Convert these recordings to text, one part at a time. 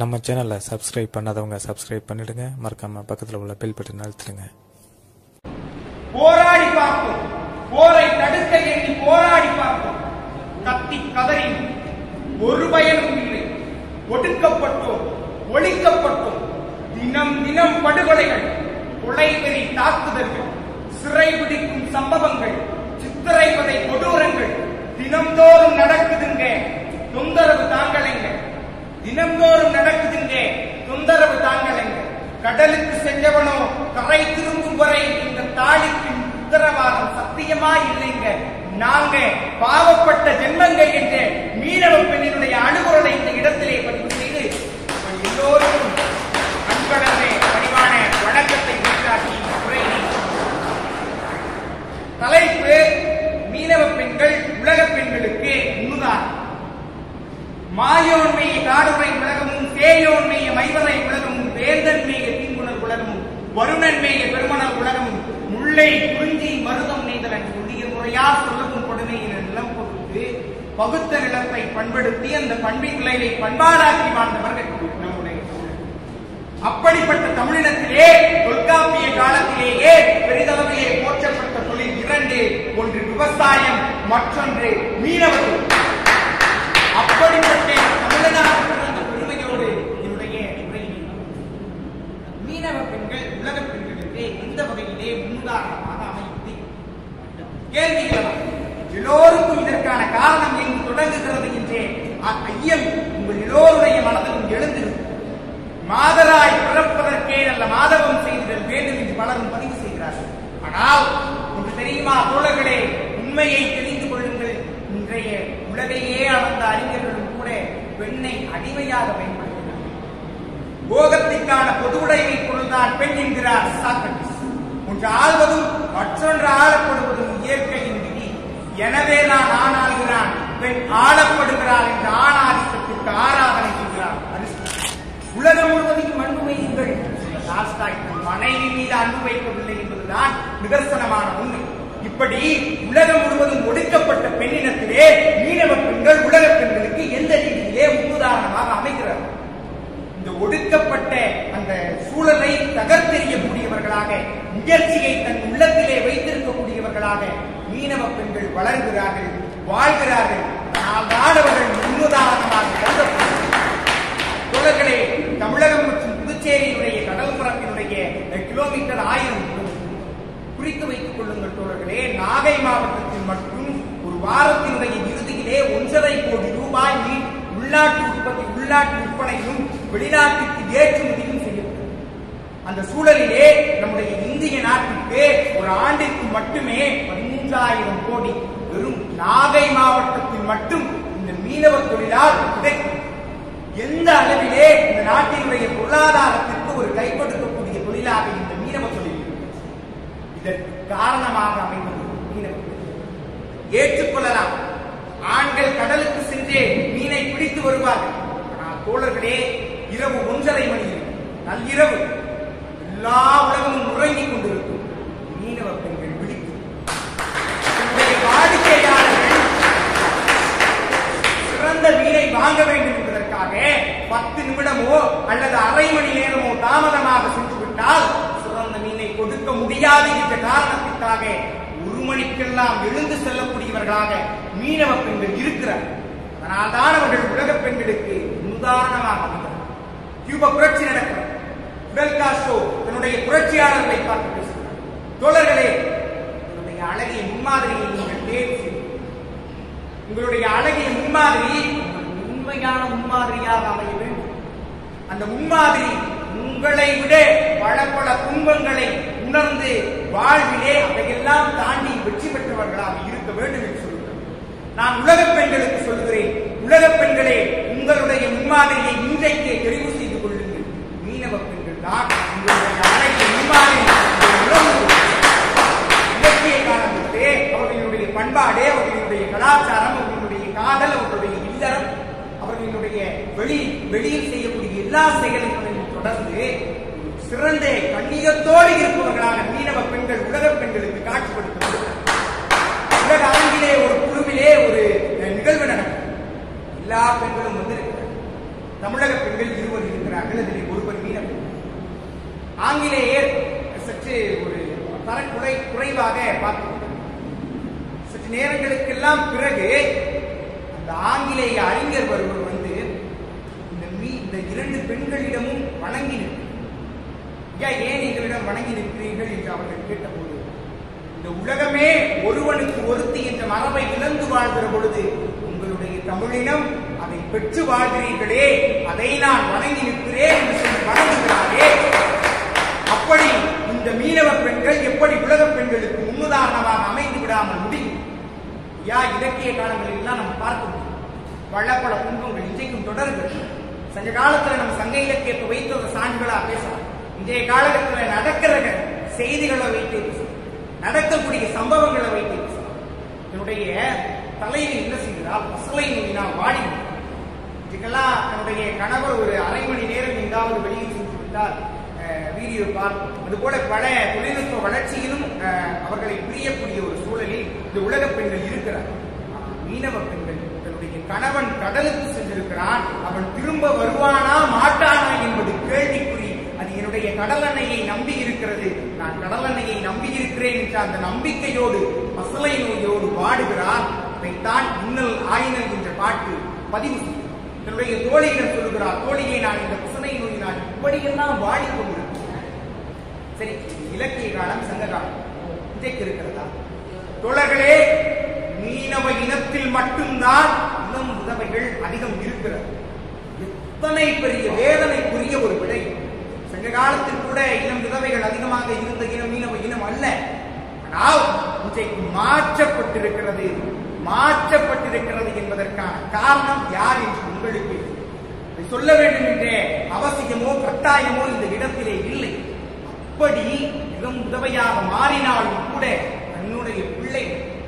நம்ம சேனலை சப்ஸ்கிரைப் பண்ணாதவங்க சப்ஸ்கிரைப் பண்ணிடுங்க மறக்காம பக்கத்தில் உள்ள பெல் பட்டன் அழுத்திடுங்க போராடி பார்ப்போம் போரை தடுக்க எண்ணி போராடி பார்ப்போம் கத்தி கதறி ஒரு பயனும் இல்லை ஒடுக்கப்பட்டோம் ஒழிக்கப்பட்டோம் தினம் தினம் படுகொலைகள் கொலைவெறி தாக்குதல்கள் சிறைபிடிக்கும் சம்பவங்கள் சித்திரைவதை கொடூரங்கள் தினம்தோறும் நடக்குதுங்க தொந்தரவு தாங்கலைங்க தினம்தோறும் நடக்குதுங்க தொந்தரவு தாங்கலைங்க கடலுக்கு சென்றவனோ கரை திரும்பும் வரை இந்த தாலிக்கு உத்தரவாதம் சத்தியமா இல்லைங்க நாங்க பாவப்பட்ட ஜென்மங்கள் என்ற மீனவ பெண்ணினுடைய அணுகுரலை இந்த இடத்திலே பதிவு செய்து உங்கள் எல்லோருக்கும் அன்பழகே பணிவான வணக்கத்தை உண்டாக்கி உரையினை தலைப்பு மீனவ பெண்கள் உலக பெண்களுக்கு முன்னுதாரணம் மாயோன்மைய காடுமை உலகமும் சேயோன்மைய மைவரை உலகமும் வேந்தன்மைய தீங்குணர் உலகமும் வருணன்மைய பெருமணர் உலகமும் முல்லை குறிஞ்சி மருதம் நெய்தலன் புதிய முறையா சொல்லவும் கொடுமையின நிலம் கொடுத்து பகுத்த நிலத்தை பண்படுத்தி அந்த பண்பின் விளைவை பண்பாடாக்கி வாழ்ந்தவர்கள் நம்முடைய தமிழர். அப்படிப்பட்ட தமிழினத்திலே தொல்காப்பிய காலத்திலேயே பெரிதளவிலே போற்றப்பட்ட தொழில் இரண்டு ஒன்று விவசாயம் மற்றொன்று மீனவர்கள் அப்படிப்பட்ட தமிழனாக பிறந்த பெருமையோடு என்னுடைய உரையை மீனவ பெண்கள் உலக பெண்களுக்கு எந்த வகையிலே முன்னுதாரணமாக அமைந்து கேள்விகள் எல்லோருக்கும் இதற்கான காரணம் எங்கு தொடங்குகிறது என்றே அ- ஐயம் உங்கள் எல்லோருடைய மனதிலும் எழுந்திருக்கும் மாதராய் பிறப்பதற்கே நல்ல மாதவம் செய்திடல் வேண்டும் என்று பலரும் பதிவு செய்கிறார்கள் ஆனால் ஒன்று தெரியுமா தோழர்களே உண்மையை தெரிந்து கொள்ளுங்கள் இன்றைய உலகையே அளந்த அறிஞர்களும் கூட பெண்ணை அடிமையாக பயன்படுத்தினார் போகத்திற்கான பொதுவுடைமை பொருள்தான் பெண் என்கிறார் சாக்ரட்டிஸ் ஒன்று ஆள்வதும் மற்றொன்று ஆளப்படுவதும் இயற்கையின் விதி எனவே நான் ஆண் ஆள்கிறான் பெண் ஆளப்படுகிறாள் என்ற ஆணாதிக்கத்திற்கு ஆராதனை செய்கிறார் அரிஸ்டாட்டில். உலகம் முழுவதையும் அன்பு வையுங்கள் டால்ஸ்டாய் தன் மனைவி மீது அன்பு வைக்கவில்லை என்பதுதான் நிதர்சனமான உண்மை இப்படி உலகம் முழுவதும் ஒடுக்கப்பட்ட பெண்ணினத்திலே மீனவ பெண்கள் உலக பெண்களுக்கு எந்த ரீதியிலே முன்னுதாரணமாக அமைகிறார்கள் இந்த ஒடுக்கப்பட்ட அந்த சூழலை தகர்த்தெறியக்கூடியவர்களாக முயற்சியை தன் உள்ளத்திலே வைத்திருக்கக்கூடியவர்களாக மீனவ பெண்கள் வளர்கிறார்கள் வாழ்கிறார்கள் அதனால்தான் அவர்கள் முன்னுதாரணமாக கருதப்படுகிறார்கள் தோழர்களே தமிழகம் மற்றும் புதுச்சேரியினுடைய கடல் பரப்பினுடைய கிலோமீட்டர் ஆயிரம் கிலோமீட்டர். குறித்து வைத்துக் கொள்ளுங்கள் தோழர்களே நாகை மாவட்டத்தில் மட்டும் ஒரு வாரத்தினுடைய இறுதியிலே ஒன்றரை கோடி ரூபாய் மீன் உள்நாட்டு உற்பத்தி உள்நாட்டு விற்பனையும் வெளிநாட்டுக்கு ஏற்றுமதியும் செய்யப்படும் அந்த சூழலிலே நம்முடைய இந்திய நாட்டிற்கு ஒரு ஆண்டிற்கு மட்டுமே பதிமூன்றாயிரம் கோடி வெறும் நாகை மாவட்டத்தில் மட்டும் இந்த மீனவ தொழிலால் கிடைக்கும் எந்த அளவிலே இந்த நாட்டினுடைய பொருளாதாரத்திற்கு ஒரு கை கொடுக்கக்கூடிய தொழிலாக இந்த மீனவ தொழில் இருக்கிறது. இதற்கு காரணமாக அமைவது மீனவ தொழில். ஏற்றுக்கொள்ளலாம் ஆண்கள் கடலுக்கு சென்றே மீனை பிடித்து வருவார்கள் ஆனால் தோழர்களே இரவு ஒன்றரை மணியில் நள்ளிரவு எல்லா உலகமும் உறங்கிக் கொண்டிருக்கும் மீனவ பெண்கள் விழித்து தன்னுடைய வாடிக்கையாளர்கள் சிறந்த மீனை வாங்க வேண்டும் என்பதற்காக பத்து நிமிடமோ அல்லது அரை மணி நேரமோ தாமதமாக சென்று விட்டால் சிறந்த மீனை கொடுக்க முடியாது என்ற காரணத்திற்காக ஒரு மணிக்கெல்லாம் எழுந்து செல்லக்கூடியவர்களாக மீனவ பெண்கள் இருக்கிறார் அதனால்தான் அவர்கள் உலக பெண்களுக்கு உதாரணமாக அமைகிறார் கியூபா புரட்சி நடக்கிறது பிடல் காஸ்ட்ரோ தன்னுடைய புரட்சியாளர்களை பார்த்து பேசுகிறார் தோழர்களே என்னுடைய அழகிய முன்மாதிரியை நீங்கள் தேர்வு செய்யுங்கள் உங்களுடைய அழகிய முன்மாதிரி உங்களுக்கு உண்மையான முன்மாதிரியாக அமைய வேண்டும் அந்த முன்மாதிரி உங்களை விட பல பல துன்பங்களை உணர்ந்து வாழ்விலே அதையெல்லாம் தாண்டி வெற்றி பெற்றவர்களாக இருக்க வேண்டும் என்று சொல்லுங்கள் நான் உலக பெண்களுக்கு சொல்லுகிறேன் உலக பெண்களே உங்களுடைய முன்மாதிரியை இன்றைக்கே தெரிவு செய்து கொள்ளுங்கள் மீனவ பெண்கள் தான் உங்களுடைய அழகிய முன்மாதிரி உங்களை உணர்ந்து இலக்கிய காலம் வந்து அவர்களுடைய பண்பாடு அவர்களுடைய கலாச்சாரம் அவர்களுடைய காதல் அவர்களுடைய இல்லறம் அவர்களுடைய வெளி வெளியில் செய்யக்கூடிய எல்லா செயல்களையும் தொடர்ந்து சிறந்த கண்ணியத்தோடு இருப்பவர்களாக மீனவ பெண்கள் உலக பெண்களுக்கு காட்சிப்படுத்துவது உலக அரங்கிலே ஒரு குழுவிலே ஒரு அஹ், நிகழ்வு நடக்கும் எல்லா பெண்களும் வந்திருக்கிறார்கள் தமிழக பெண்கள் இருவர் இருக்கிறார்கள் அதில் ஒருவர் மீன பெண் ஆங்கிலேயர் சற்று ஒரு தரக்குறை குறைவாக பார்த்து சற்று நேரங்களுக்கெல்லாம் பிறகு அந்த ஆங்கிலேய அறிஞர் ஒருவர் வந்து இந்த மீ இந்த இரண்டு பெண்களிடமும் வணங்கி நிற்கிறார். ஐயா ஏன் எங்களிடம் வணங்கி நிற்கிறீர்கள் என்று அவர்கள் கேட்டபோது இந்த உலகமே ஒருவனுக்கு ஒருத்தி என்ற மரபை இழந்து வாழ்கிற பொழுது உங்களுடைய தமிழினம் அதை பெற்று வாழ்கிறீர்களே அதை நான் வணங்கி நிற்கிறேன் என்று சொல்லி வணங்குகிறாரே அப்படி இந்த மீனவ பெண்கள் எப்படி உலக பெண்களுக்கு முன்னுதாரணமாக அமைந்து விடாமல் முடியும் யா இலக்கிய காலங்களில் எல்லாம் நம்ம பார்க்க முடியும் பல பல துன்பங்கள் இன்றைக்கும் தொடர்கிறது சங்க காலத்துல நம்ம சங்க இலக்கியத்தை வைத்து ஒரு சான்றுகளா பேசலாம் இன்றைய காலகட்டத்துல நடக்கிற செய்திகளை வைத்து பேசலாம் நடக்கக்கூடிய சம்பவங்களை வைத்து பேசலாம் என்னுடைய தலைவி என்ன செய்கிறார் பசலை நோயினால் வாடி இதுக்கெல்லாம் தன்னுடைய கணவர் ஒரு அரை மணி நேரம் எங்காவது வெளியில் சென்று விட்டால் அஹ், வீடியோ பார்க்கும் அதுபோல பல தொழில்நுட்ப வளர்ச்சியிலும் அஹ், அவர்களை பிரியக்கூடிய ஒரு சூழலில் இந்த உலக பெண்கள் இருக்கிறார் ஆனால் மீனவ பெண்கள் தன்னுடைய கணவன் கடலுக்கு சென்றிருக்கிறான் அவன் திரும்ப வருவானா மாட்டானா என்பது கேள்விக்குறி அது என்னுடைய கடல் அன்னையை நம்பி இருக்கிறது நான் கடல் அன்னையை நம்பி இருக்கிறேன் என்ற அந்த நம்பிக்கையோடு பசலை நோயோடு வாடுகிறான் அதைத்தான் இன்னல் ஆயினல் என்ற பாட்டு பதிவு செய்கிறார் தன்னுடைய தோழியிடம் சொல்லுகிறார் தோழியை நான் இந்த பசலை நோயினால் இப்படியெல்லாம் வாடிக்கொண்டிருக்கிறேன் சரி இலக்கிய காலம் சங்க காலம் இன்றைக்கு இருக்கிறதா தோழர்களே மீனவ இனத்தில் மட்டும்தான் இளம் உதவைகள் அதிகம் இருக்கிறது எத்தனை பெரிய வேதனைக்குரிய ஒரு விடை சங்க காலத்தில் கூட இளம் விதவைகள் அதிகமாக இருந்த இனம் மீனவ இனம் அல்ல ஆனால் இன்றைக்கு மாற்றப்பட்டிருக்கிறது மாற்றப்பட்டிருக்கிறது என்பதற்கான காரணம் யார் என்று உங்களுக்கு இதை சொல்ல வேண்டும் என்ற அவசியமோ கட்டாயமோ இந்த இடத்திலே இல்லை அப்படி மிகவும் உதவையாக மாறினாலும் கூட தன்னுடைய பிள்ளை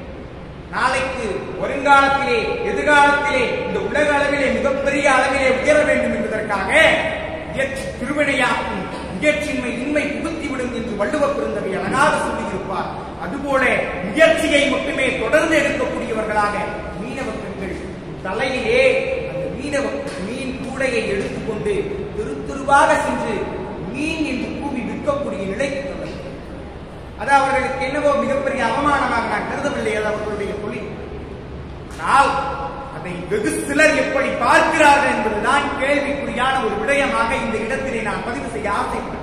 நாளைக்கு வருங்காலத்திலே எதிர்காலத்திலே இந்த உலக அளவிலே மிகப்பெரிய அளவிலே உயர வேண்டும் என்பதற்காக முயற்சி திருவினையாக்கும் முயற்சியின்மை இன்மை புகுத்திவிடும் என்று வள்ளுவ பெருந்தவை அழகாக சொல்லியிருப்பார் அதுபோல முயற்சியை மட்டுமே தொடர்ந்து எடுக்கக்கூடியவர்களாக மீனவ பெண்கள் தலையிலே அந்த மீனவ மீன் கூடையை எடுத்துக்கொண்டு தெரு தெருவாக சென்று மீன் என்று கூவி விற்கக்கூடிய நிலைக்கு தள்ளப்பட்டது அது அவர்களுக்கு என்னவோ மிகப்பெரிய அவமானமாக நான் கருதவில்லை அது அவர்களுடைய தொழில் ஆனால் அதை வெகு சிலர் எப்படி பார்க்கிறார்கள் என்பதுதான் கேள்விக்குறியான ஒரு விடயமாக இந்த இடத்திலே நான் பதிவு செய்ய ஆசைப்படுகிறேன்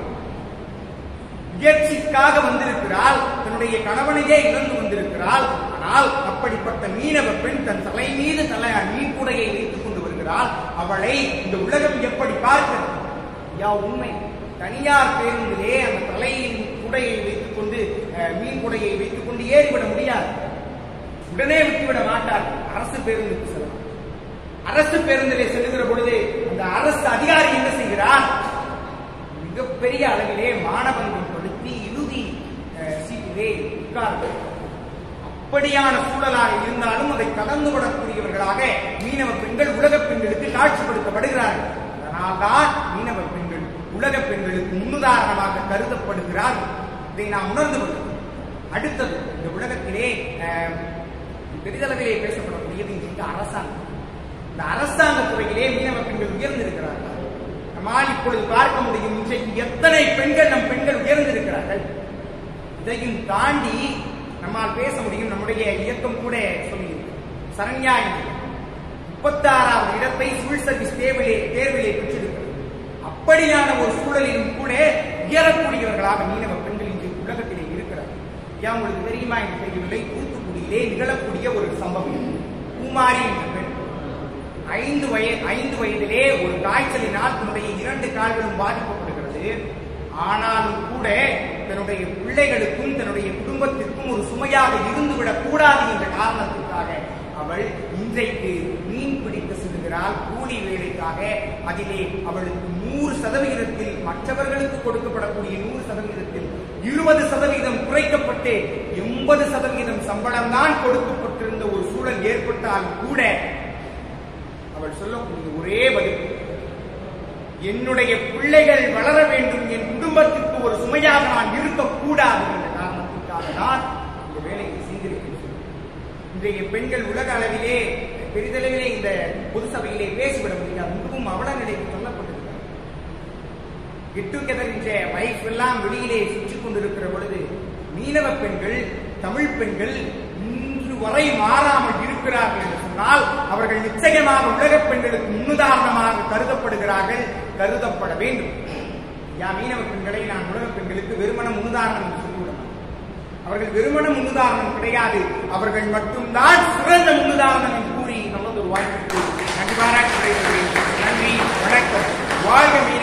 முயற்சிக்காக வந்திருக்கிறாள் தன்னுடைய கணவனையே இழந்து வந்திருக்கிறாள் ஆனால் அப்படிப்பட்ட மீனவ பெண் தன் தலை மீது தலை மீன் கூடையை வைத்துக் கொண்டு வருகிறாள் அவளை இந்த உலகம் எப்படி பார்க்கிறது யா உண்மை தனியார் பேருந்திலே அந்த தலையின் குடையை வைத்துக் கொண்டு அஹ், மீன் குடையை வைத்துக் கொண்டு ஏறிவிட முடியாது உடனே விட்டுவிட மாட்டார் அரசு பேருந்துக்கு செல்லலாம் அரசு பேருந்திலே செல்லுகிற பொழுது அந்த அரசு அதிகாரி என்ன செய்கிறார் மிகப்பெரிய அளவிலே மாணவர்கள் படுத்தி இறுதி அஹ், சீட்டிலே உட்கார்ந்து அப்படியான சூழலாக இருந்தாலும் அதை கடந்து விடக்கூடியவர்களாக மீனவ பெண்கள் உலக பெண்களுக்கு காட்சிப்படுத்தப்படுகிறார்கள் அதனால்தான் மீனவ பெண்கள் உலக பெண்களுக்கு முன்னுதாரணமாக கருதப்படுகிறார்கள் இதை நாம் உணர்ந்து கொள்கிறோம் அடுத்தது இந்த உலகத்திலே அஹ், பெரிதளவிலே பேசப்படக்கூடியது இன்றைக்கு அரசாங்கம் இந்த அரசாங்க துறையிலே மீனவ பெண்கள் உயர்ந்திருக்கிறார்கள் நம்மால் இப்பொழுது பார்க்க முடியும் இன்றைக்கு எத்தனை பெண்கள் நம் பெண்கள் உயர்ந்திருக்கிறார்கள் இதையும் தாண்டி நம்மால் பேச முடியும் நம்முடைய இயக்கம் கூட சொல்லியிருக்கு சரண்யா என்று முப்பத்தாறாவது இடத்தை சிவில் சர்வீஸ் தேர்விலே தேர்விலே பெற்றிருக்கிறது அப்படியான ஒரு சூழலிலும் கூட உயரக்கூடியவர்களாக மீனவ பெண்கள் இன்று உலகத்திலே இருக்கிறார் ஏன் உங்களுக்கு தெரியுமா என்று தெரியவில்லை தூத்துக்குடியிலே நிகழக்கூடிய ஒரு சம்பவம் பூமாரி என்ற பெண் ஐந்து வய ஐந்து வயதிலே ஒரு காய்ச்சலினால் தன்னுடைய இரண்டு கால்களும் பாதிக்கப்படுகிறது ஆனாலும் கூட தன்னுடைய பிள்ளைகளுக்கும் தன்னுடைய குடும்பத்திற்கும் ஒரு சுமையாக இருந்துவிடக் கூடாது என்ற காரணத்திற்காக அவள் இன்றைக்கு மீன் பிடிக்க செல்கிறாள் கூலி வேலைக்காக அதிலே அவளுக்கு நூறு சதவிகிதத்தில் மற்றவர்களுக்கு கொடுக்கப்படக்கூடிய நூறு சதவிகிதத்தில் இருபது சதவிகிதம் குறைக்கப்பட்டு எண்பது சதவிகிதம் சம்பளம் தான் கொடுக்கப்பட்டிருந்த ஒரு சூழல் ஏற்பட்டாலும் கூட அவள் சொல்லக்கூடிய ஒரே பதில் என்னுடைய பிள்ளைகள் வளர வேண்டும் என் குடும்பத்திற்கு ஒரு சுமையாக நான் இருக்கக்கூடாது என்ற காரணத்திற்காக தான் இந்த வேலையை செய்திருக்கிறேன் இன்றைய பெண்கள் உலக அளவிலே பெரிதளவிலே இந்த பொது சபையிலே பேசிவிட முடியாது மிகவும் அவல நிலைக்கு சொல்லப்பட்டிருக்கிறது கெட் டுகெதர் என்ற வைஃப் எல்லாம் வெளியிலே சுற்றி கொண்டிருக்கிற பொழுது மீனவ பெண்கள் தமிழ் பெண்கள் இன்று வரை மாறாமல் இருக்கிறார்கள் என்று சொன்னால் அவர்கள் நிச்சயமாக உலக பெண்களுக்கு முன்னுதாரணமாக கருதப்படுகிறார்கள் கருதப்பட வேண்டும் யா மீனவ பெண்களை நான் உலக பெண்களுக்கு வெறுமன முன்னுதாரணம் என்று சொல்லிவிடலாம் அவர்கள் வெறுமன முன்னுதாரணம் கிடையாது அவர்கள் மட்டும்தான் சிறந்த முன்னுதாரணம் என்று கூறி நமது ஒரு வாய்ப்புக்கு நன்றி பாராட்டு விடைபெறுகிறேன். நன்றி வணக்கம் வாழ்க மீனவ